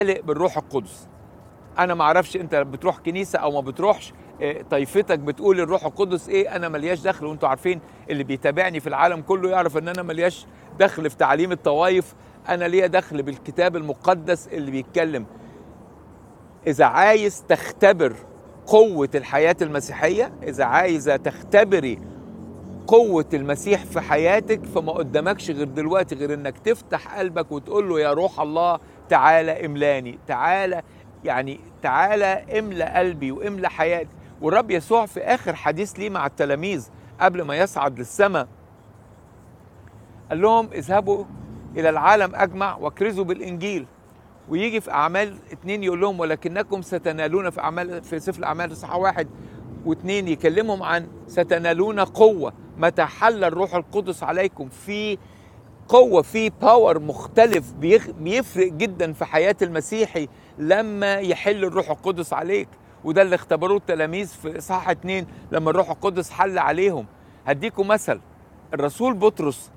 ممتلئ بالروح القدس انا ما اعرفش انت بتروح كنيسه او ما بتروحش إيه، طائفتك بتقول الروح القدس ايه انا ملياش دخل وانتوا عارفين اللي بيتابعني في العالم كله يعرف ان انا ملياش دخل في تعليم الطوائف انا ليا دخل بالكتاب المقدس اللي بيتكلم اذا عايز تختبر قوه الحياه المسيحيه اذا عايزه تختبري قوة المسيح في حياتك فما قدامكش غير دلوقتي غير انك تفتح قلبك وتقول له يا روح الله تعالى املاني تعالى يعني تعالى املى قلبي واملى حياتي والرب يسوع في اخر حديث ليه مع التلاميذ قبل ما يصعد للسماء قال لهم اذهبوا الى العالم اجمع واكرزوا بالانجيل ويجي في اعمال اتنين يقول لهم ولكنكم ستنالون في اعمال في سفر الاعمال اصحاح واحد واثنين يكلمهم عن ستنالون قوة متى حل الروح القدس عليكم في قوة في باور مختلف بيخ- بيفرق جدا في حياة المسيحي لما يحل الروح القدس عليك وده اللي اختبروه التلاميذ في اصحاح اتنين لما الروح القدس حل عليهم هديكم مثل الرسول بطرس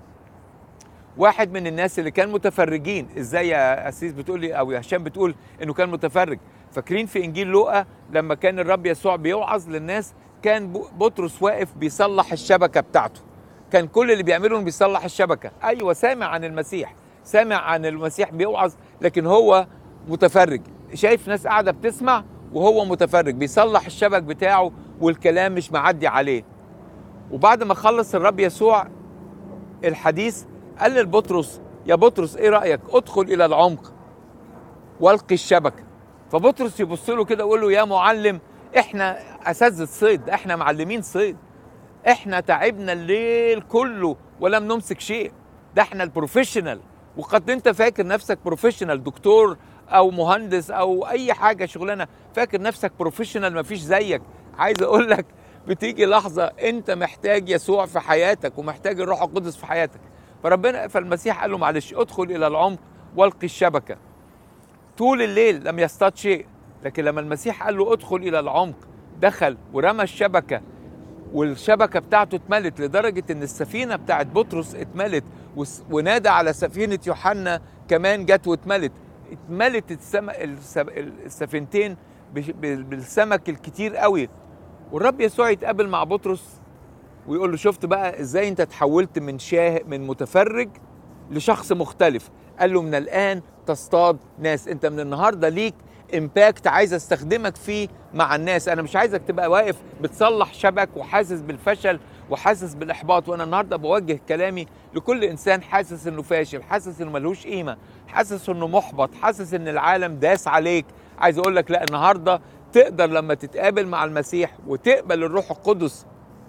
واحد من الناس اللي كان متفرجين ازاي يا اسيس بتقولي او يا هشام بتقول انه كان متفرج فاكرين في انجيل لوقا لما كان الرب يسوع بيوعظ للناس كان ب- بطرس واقف بيصلح الشبكه بتاعته كان كل اللي بيعمله انه بيصلح الشبكه ايوه سامع عن المسيح سامع عن المسيح بيوعظ لكن هو متفرج شايف ناس قاعده بتسمع وهو متفرج بيصلح الشبك بتاعه والكلام مش معدي عليه وبعد ما خلص الرب يسوع الحديث قال لبطرس يا بطرس ايه رايك ادخل الى العمق والقي الشبكه فبطرس يبص له كده ويقول له يا معلم احنا اساتذه صيد احنا معلمين صيد احنا تعبنا الليل كله ولم نمسك شيء ده احنا البروفيشنال وقد انت فاكر نفسك بروفيشنال دكتور او مهندس او اي حاجه شغلانه فاكر نفسك بروفيشنال مفيش زيك عايز اقول لك بتيجي لحظه انت محتاج يسوع في حياتك ومحتاج الروح القدس في حياتك فربنا فالمسيح قال له معلش ادخل الى العمق والقي الشبكه طول الليل لم يصطاد شيء لكن لما المسيح قال له ادخل الى العمق دخل ورمى الشبكه والشبكه بتاعته اتملت لدرجه ان السفينه بتاعت بطرس اتملت وس- ونادى على سفينه يوحنا كمان جت واتملت اتملت السم... الس- السفينتين بش- بال- بالسمك الكتير قوي والرب يسوع يتقابل مع بطرس ويقول له شفت بقى ازاي انت تحولت من شاه من متفرج لشخص مختلف قال له من الان تصطاد ناس انت من النهارده ليك امباكت عايز استخدمك فيه مع الناس انا مش عايزك تبقى واقف بتصلح شبك وحاسس بالفشل وحاسس بالاحباط وانا النهارده بوجه كلامي لكل انسان حاسس انه فاشل حاسس انه ملهوش قيمه حاسس انه محبط حاسس ان العالم داس عليك عايز اقول لك لا النهارده تقدر لما تتقابل مع المسيح وتقبل الروح القدس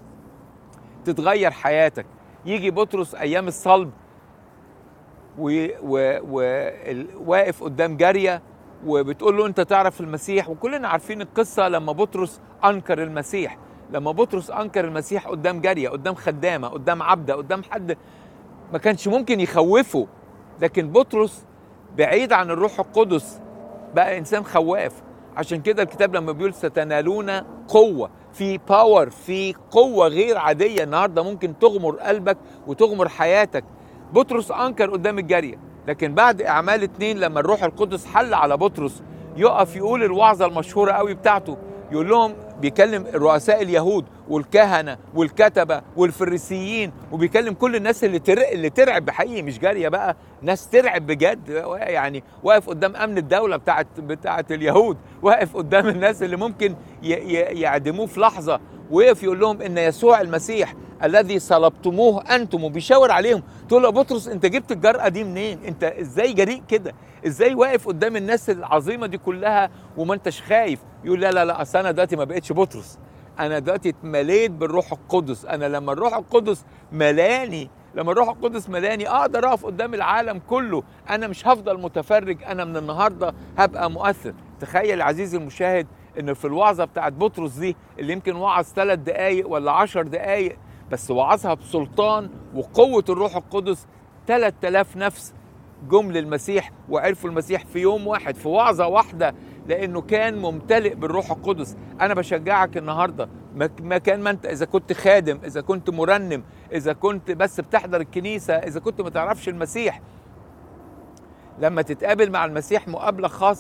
تتغير حياتك يجي بطرس ايام الصلب وواقف قدام جاريه وبتقول له انت تعرف المسيح وكلنا عارفين القصه لما بطرس انكر المسيح لما بطرس انكر المسيح قدام جاريه قدام خدامه قدام عبده قدام حد ما كانش ممكن يخوفه لكن بطرس بعيد عن الروح القدس بقى انسان خواف عشان كده الكتاب لما بيقول ستنالون قوه في باور في قوه غير عاديه النهارده ممكن تغمر قلبك وتغمر حياتك بطرس انكر قدام الجاريه لكن بعد اعمال اتنين لما الروح القدس حل على بطرس يقف يقول الوعظه المشهوره قوي بتاعته يقول لهم بيكلم رؤساء اليهود والكهنه والكتبه والفريسيين وبيكلم كل الناس اللي ترعب اللي ترعب بحقيقي مش جاريه بقى ناس ترعب بجد يعني واقف قدام امن الدوله بتاعت بتاعت اليهود واقف قدام الناس اللي ممكن ي- ي- يعدموه في لحظه وقف يقول لهم ان يسوع المسيح الذي صلبتموه انتم وبيشاور عليهم تقول له يا بطرس انت جبت الجرأه دي منين انت ازاي جريء كده ازاي واقف قدام الناس العظيمه دي كلها وما انتش خايف يقول لا لا لا اصل انا دلوقتي ما بقتش بطرس انا دلوقتي اتمليت بالروح القدس انا لما الروح القدس ملاني لما الروح القدس ملاني اقدر اقف قدام العالم كله انا مش هفضل متفرج انا من النهارده هبقى مؤثر تخيل عزيزي المشاهد ان في الوعظه بتاعت بطرس دي اللي يمكن وعظ ثلاث دقايق ولا عشر دقايق بس وعظها بسلطان وقوه الروح القدس 3000 نفس جم للمسيح وعرفوا المسيح في يوم واحد في وعظة واحدة لأنه كان ممتلئ بالروح القدس أنا بشجعك النهاردة مكان ما أنت إذا كنت خادم إذا كنت مرنم إذا كنت بس بتحضر الكنيسة إذا كنت ما تعرفش المسيح لما تتقابل مع المسيح مقابله خاصه